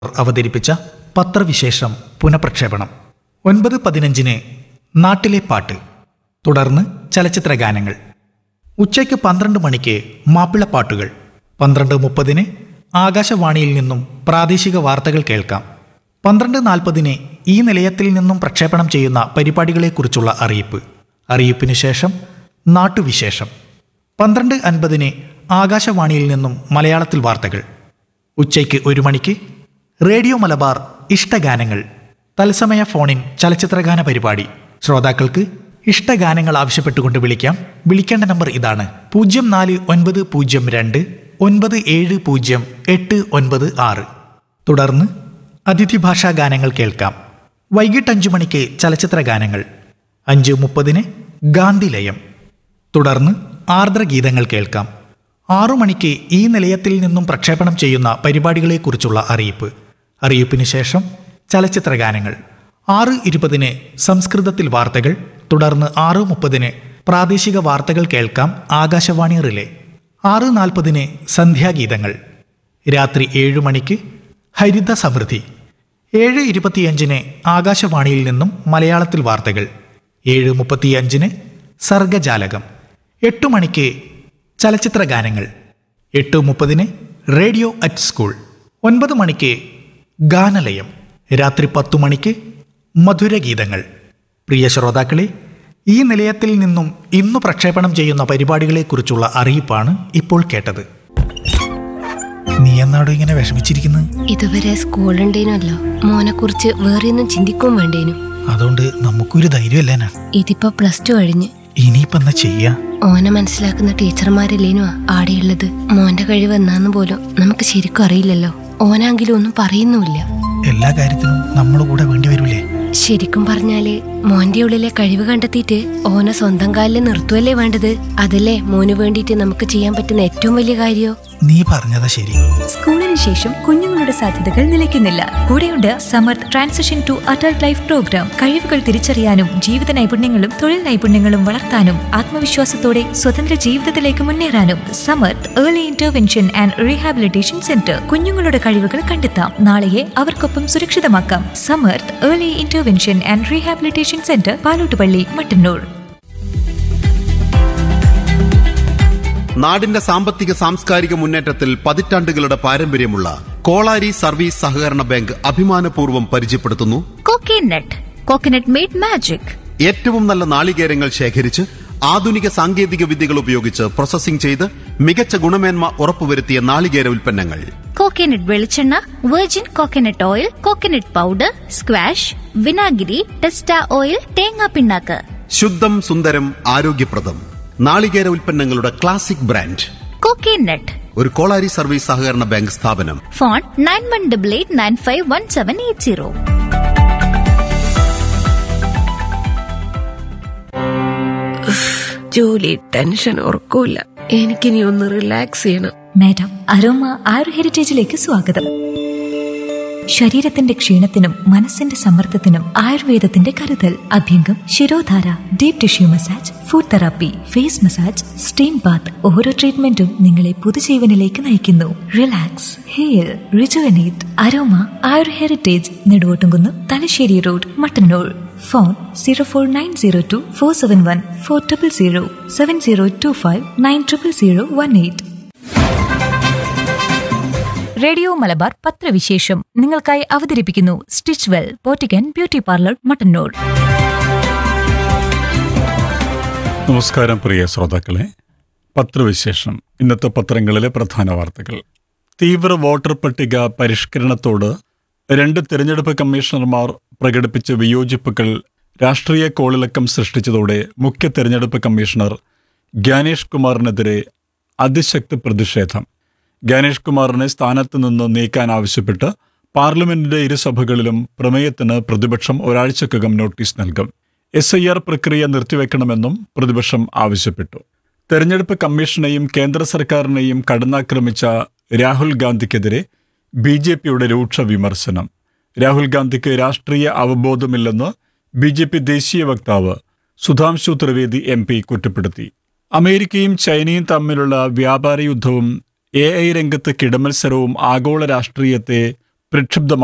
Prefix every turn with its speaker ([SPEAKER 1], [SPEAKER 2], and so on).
[SPEAKER 1] അവതരിപ്പിച്ച പത്രവിശേഷം പുനഃപ്രക്ഷേപണം ഒൻപത് പതിനഞ്ചിന് നാട്ടിലെ പാട്ട് തുടർന്ന് ചലച്ചിത്ര ഗാനങ്ങൾ ഉച്ചയ്ക്ക് പന്ത്രണ്ട് മണിക്ക് മാപ്പിളപ്പാട്ടുകൾ പന്ത്രണ്ട് മുപ്പതിന് ആകാശവാണിയിൽ നിന്നും പ്രാദേശിക വാർത്തകൾ കേൾക്കാം പന്ത്രണ്ട് നാൽപ്പതിന് ഈ നിലയത്തിൽ നിന്നും പ്രക്ഷേപണം ചെയ്യുന്ന പരിപാടികളെക്കുറിച്ചുള്ള അറിയിപ്പ് അറിയിപ്പിനു ശേഷം നാട്ടുവിശേഷം പന്ത്രണ്ട് അൻപതിന് ആകാശവാണിയിൽ നിന്നും മലയാളത്തിൽ വാർത്തകൾ ഉച്ചയ്ക്ക് ഒരു മണിക്ക് റേഡിയോ മലബാർ ഇഷ്ടഗാനങ്ങൾ തത്സമയ ഫോണിൻ ചലച്ചിത്രഗാന പരിപാടി ശ്രോതാക്കൾക്ക് ഇഷ്ടഗാനങ്ങൾ ആവശ്യപ്പെട്ടുകൊണ്ട് വിളിക്കാം വിളിക്കേണ്ട നമ്പർ ഇതാണ് പൂജ്യം നാല് ഒൻപത് പൂജ്യം രണ്ട് ഒൻപത് ഏഴ് പൂജ്യം എട്ട് ഒൻപത് ആറ് തുടർന്ന് അതിഥി ഭാഷാ ഗാനങ്ങൾ കേൾക്കാം വൈകിട്ട് അഞ്ചു മണിക്ക് ചലച്ചിത്ര ഗാനങ്ങൾ അഞ്ച് മുപ്പതിന് ഗാന്ധിലയം തുടർന്ന് ആർദ്രഗീതങ്ങൾ കേൾക്കാം ആറു മണിക്ക് ഈ നിലയത്തിൽ നിന്നും പ്രക്ഷേപണം ചെയ്യുന്ന പരിപാടികളെക്കുറിച്ചുള്ള അറിയിപ്പ് അറിയിപ്പിന് ശേഷം ചലച്ചിത്ര ഗാനങ്ങൾ ആറ് ഇരുപതിന് സംസ്കൃതത്തിൽ വാർത്തകൾ തുടർന്ന് ആറ് മുപ്പതിന് പ്രാദേശിക വാർത്തകൾ കേൾക്കാം ആകാശവാണി റിലേ ആറ് നാൽപ്പതിന് സന്ധ്യാഗീതങ്ങൾ രാത്രി ഏഴു മണിക്ക് ഹരിത സമൃദ്ധി ഏഴ് ഇരുപത്തിയഞ്ചിന് ആകാശവാണിയിൽ നിന്നും മലയാളത്തിൽ വാർത്തകൾ ഏഴ് മുപ്പത്തിയഞ്ചിന് സർഗജാലകം എട്ടു മണിക്ക് ചലച്ചിത്ര ഗാനങ്ങൾ എട്ട് മുപ്പതിന് റേഡിയോ അറ്റ് സ്കൂൾ ഒൻപത് മണിക്ക് ഗാനലയം രാത്രി പത്തു മണിക്ക് മധുരഗീതങ്ങൾ പ്രിയ ശ്രോതാക്കളെ ഈ നിലയത്തിൽ നിന്നും ഇന്നു പ്രക്ഷേപണം ചെയ്യുന്ന പരിപാടികളെക്കുറിച്ചുള്ള അറിയിപ്പാണ് ഇപ്പോൾ കേട്ടത് നീ എന്നാടോ ഇങ്ങനെ വിഷമിച്ചിരിക്കുന്നത്
[SPEAKER 2] ഇതുവരെ സ്കൂളുണ്ടേനല്ലോ മോനെ കുറിച്ച് വേറെ ഒന്നും ചിന്തിക്കും വേണ്ടേനു
[SPEAKER 1] അതുകൊണ്ട് നമുക്കൊരു ധൈര്യമല്ലേനാ
[SPEAKER 2] ഇതിപ്പോ പ്ലസ് ടു കഴിഞ്ഞ്
[SPEAKER 1] ഇനിയിപ്പം എന്നാ ചെയ്യാ
[SPEAKER 2] ഓനെ മനസ്സിലാക്കുന്ന ടീച്ചർമാരല്ലേനു ആടെയുള്ളത് മോന്റെ കഴിവ് എന്നാന്ന് പോലും നമുക്ക് ശരിക്കും അറിയില്ലല്ലോ ഓനാങ്കിലും ഒന്നും പറയുന്നുമില്ല
[SPEAKER 1] എല്ലാ കാര്യത്തിനും നമ്മുടെ കൂടെ വേണ്ടി വരൂലേ
[SPEAKER 2] ശരിക്കും പറഞ്ഞാല് മോന്റെ ഉള്ളിലെ കഴിവ് കണ്ടെത്തിയിട്ട് ഓനെ സ്വന്തം കാലിൽ നിർത്തുവല്ലേ വേണ്ടത് അതല്ലേ മോന് വേണ്ടിയിട്ട് നമുക്ക് ചെയ്യാൻ പറ്റുന്ന ഏറ്റവും വലിയ കാര്യോ
[SPEAKER 1] നീ പറഞ്ഞതാ ശരി
[SPEAKER 3] സ്കൂളിന് ശേഷം കുഞ്ഞുങ്ങളുടെ സാധ്യതകൾ നിലയ്ക്കുന്നില്ല കൂടെയുണ്ട് Samarth transition to adult life programme കഴിവുകൾ തിരിച്ചറിയാനും ജീവിത നൈപുണ്യങ്ങളും തൊഴിൽ നൈപുണ്യങ്ങളും വളർത്താനും ആത്മവിശ്വാസത്തോടെ സ്വതന്ത്ര ജീവിതത്തിലേക്ക് മുന്നേറാനും Samarth early intervention and rehabilitation centre കുഞ്ഞുങ്ങളുടെ കഴിവുകൾ കണ്ടെത്താം നാളെയെ അവർക്കൊപ്പം സുരക്ഷിതമാക്കാം Samarth early intervention and rehabilitation centre Palottupally Mattannur
[SPEAKER 4] നാടിന്റെ സാമ്പത്തിക സാംസ്കാരിക മുന്നേറ്റത്തിൽ പതിറ്റാണ്ടുകളുടെ പാരമ്പര്യമുള്ള കോളാരി സർവീസ് സഹകരണ ബാങ്ക് അഭിമാനപൂർവ്വം പരിചയപ്പെടുത്തുന്നു
[SPEAKER 5] കോക്കനട്ട് കോക്കനട്ട് മെയ്ഡ് മാജിക്
[SPEAKER 4] ഏറ്റവും നല്ല നാളികേരങ്ങൾ ശേഖരിച്ച് ആധുനിക സാങ്കേതിക വിദ്യകൾ ഉപയോഗിച്ച് പ്രോസസ്സിംഗ് ചെയ്ത് മികച്ച ഗുണമേന്മ ഉറപ്പുവരുത്തിയ നാളികേര ഉൽപ്പന്നങ്ങൾ
[SPEAKER 5] കോക്കനട്ട് വെളിച്ചെണ്ണ virgin coconut oil coconut powder squash വിനാഗിരി ടെസ്റ്റ ഓയിൽ തേങ്ങാ പിണ്ണാക്ക്
[SPEAKER 4] ശുദ്ധം സുന്ദരം ആരോഗ്യപ്രദം നാളികേര ഉൽപ്പന്നങ്ങളുടെ ക്ലാസിക് ബ്രാൻഡ്
[SPEAKER 5] കോക്കനട്ട്
[SPEAKER 4] ഒരു കോളാരി സർവീസ് സഹകരണ ബാങ്ക് സ്ഥാപനം
[SPEAKER 5] phone nine one double eight nine five one seven eight zero
[SPEAKER 2] ജോലി ടെൻഷൻ ഉറക്കൂല എനിക്കിനി ഒന്ന് റിലാക്സ് ചെയ്യണം
[SPEAKER 3] മാഡം അരോമ ആയുർ ഹെറിറ്റേജിലേക്ക് സ്വാഗതം ശരീരത്തിന്റെ ക്ഷീണത്തിനും മനസ്സിന്റെ സമ്മർദ്ദത്തിനും ആയുർവേദത്തിന്റെ കരുതൽ abhyangam shirodhara deep tissue massage foot therapy face massage steam bath ഓരോ ട്രീറ്റ്മെന്റും നിങ്ങളെ പുതുജീവനിലേക്ക് നയിക്കുന്നു relax hair rejuvenate aroma Ayur Heritage Neduvottumkunnu Thalassery road Mattannur phone zero four nine zero two four seven one four triple zero seven zero two five nine triple zero one eight radio Malabar പത്രവിശേഷം നിങ്ങൾക്കായി അവതരിപ്പിക്കുന്നു stitch well പോറ്റിക്കൻ beauty parlour Mattannur
[SPEAKER 6] നമസ്കാരം പ്രിയ ശ്രോതാക്കളെ പത്രവിശേഷം ഇന്നത്തെ പത്രങ്ങളിലെ പ്രധാന വാർത്തകൾ തീവ്ര വോട്ടർ പട്ടിക പരിഷ്കരണത്തോട് രണ്ട് തിരഞ്ഞെടുപ്പ് കമ്മീഷണർമാർ പ്രകടിപ്പിച്ച വിയോജിപ്പുകൾ രാഷ്ട്രീയ കോളിളക്കം സൃഷ്ടിച്ചതോടെ മുഖ്യ തെരഞ്ഞെടുപ്പ് കമ്മീഷണർ ഗ്യാനേഷ് കുമാറിനെതിരെ അതിശക്ത പ്രതിഷേധം ഗ്യാനേഷ് കുമാറിനെ സ്ഥാനത്ത് നിന്ന് നീക്കാൻ ആവശ്യപ്പെട്ട് പാർലമെന്റിന്റെ ഇരുസഭകളിലും പ്രമേയത്തിന് പ്രതിപക്ഷം ഒരാഴ്ചക്കകം നോട്ടീസ് നൽകും എസ് ഐ ആർ പ്രക്രിയ നിർത്തിവെക്കണമെന്നും പ്രതിപക്ഷം ആവശ്യപ്പെട്ടു തെരഞ്ഞെടുപ്പ് കമ്മീഷനെയും കേന്ദ്ര സർക്കാരിനെയും കടന്നാക്രമിച്ച രാഹുൽ ഗാന്ധിക്കെതിരെ ബി ജെ പിയുടെ രൂക്ഷ വിമർശനം രാഹുൽ ഗാന്ധിക്ക് രാഷ്ട്രീയ അവബോധമില്ലെന്ന് ബി ജെ പി ദേശീയ വക്താവ് സുധാംശു ത്രിവേദി എം പി കുറ്റപ്പെടുത്തി അമേരിക്കയും ചൈനയും തമ്മിലുള്ള വ്യാപാര യുദ്ധവും എ ഐ രംഗത്ത് കിടമത്സരവും ആഗോള രാഷ്ട്രീയത്തെ പ്രക്ഷുബ്ധ